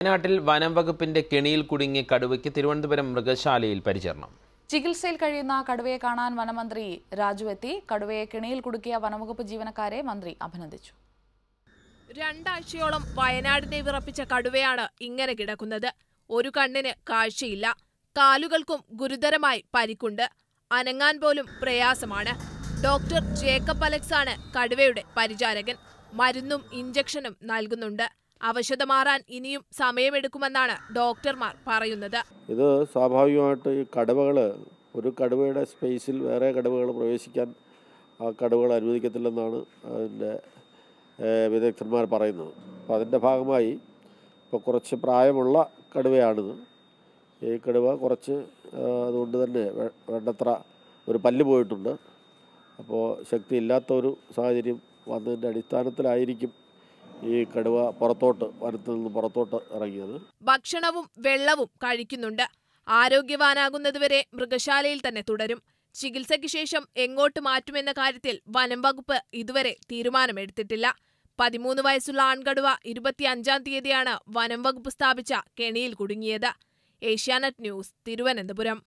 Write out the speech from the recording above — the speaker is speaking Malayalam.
വയനാട്ടിൽ വനം വകുപ്പിന്റെ കെണിയിൽ കുടുങ്ങിയ കടുവയ്ക്ക് തിരുവനന്തപുരം മൃഗശാലയിൽ പരിചരണം ചികിത്സയിൽ കഴിയുന്ന കടുവയെ കാണാൻ വനമന്ത്രി രാജു എത്തി കടുവയെ കിണിയിൽ കുടുക്കിയ വനംവകുപ്പ് ജീവനക്കാരെ മന്ത്രി അഭിനന്ദിച്ചു രണ്ടാഴ്ചയോളം വയനാടിനെ വിറപ്പിച്ച കടുവയാണ് ഇങ്ങനെ കിടക്കുന്നത് ഒരു കണ്ണിന് കാഴ്ചയില്ല കാലുകൾക്കും ഗുരുതരമായി പരിക്കുണ്ട് അനങ്ങാൻ പോലും പ്രയാസമാണ് ഡോക്ടർ ജേക്കബ് അലക്സ് ആണ് കടുവയുടെ പരിചാരകൻ മരുന്നും ഇഞ്ചക്ഷനും നൽകുന്നുണ്ട് അവശത മാറാൻ ഇനിയും സമയമെടുക്കുമെന്നാണ് ഡോക്ടർമാർ പറയുന്നത് ഇത് സ്വാഭാവികമായിട്ട് ഈ കടുവകൾ ഒരു കടുവയുടെ സ്പേസിൽ വേറെ കടുവകൾ പ്രവേശിക്കാൻ ആ കടുവകൾ അനുവദിക്കത്തില്ലെന്നാണ് അതിൻ്റെ ഏഹ്, വിദഗ്ധന്മാർ പറയുന്നത് അപ്പോൾ അതിൻ്റെ ഭാഗമായി ഇപ്പോൾ കുറച്ച് പ്രായമുള്ള കടുവയാണിത് ഈ കടുവ കുറച്ച് ഏഹ്, അതുകൊണ്ട് തന്നെ വേ- വേണ്ടത്ര ഒരു പല്ല് പോയിട്ടുണ്ട് അപ്പോൾ ശക്തി ഇല്ലാത്ത ഒരു സാഹചര്യം വന്നതിൻ്റെ അടിസ്ഥാനത്തിലായിരിക്കും ഈ കടുവ പുറത്തോട്ട് വനത്തിൽ നിന്ന് പുറത്തോട്ട് ഇറങ്ങിയത് ഭക്ഷണവും വെള്ളവും കഴിക്കുന്നുണ്ട് ആരോഗ്യവാനാകുന്നതുവരെ മൃഗശാലയിൽ തന്നെ തുടരും ചികിത്സയ്ക്ക് ശേഷം എങ്ങോട്ട് മാറ്റുമെന്ന കാര്യത്തിൽ വനം വകുപ്പ് ഇതുവരെ തീരുമാനമെടുത്തിട്ടില്ല പതിമൂന്ന് വയസ്സുള്ള ആൺകടുവ ഇരുപത്തിയഞ്ചാം തീയതിയാണ് വനം വകുപ്പ് സ്ഥാപിച്ച കെണിയിൽ കുടുങ്ങിയത് ഏഷ്യാനെറ്റ് ന്യൂസ് തിരുവനന്തപുരം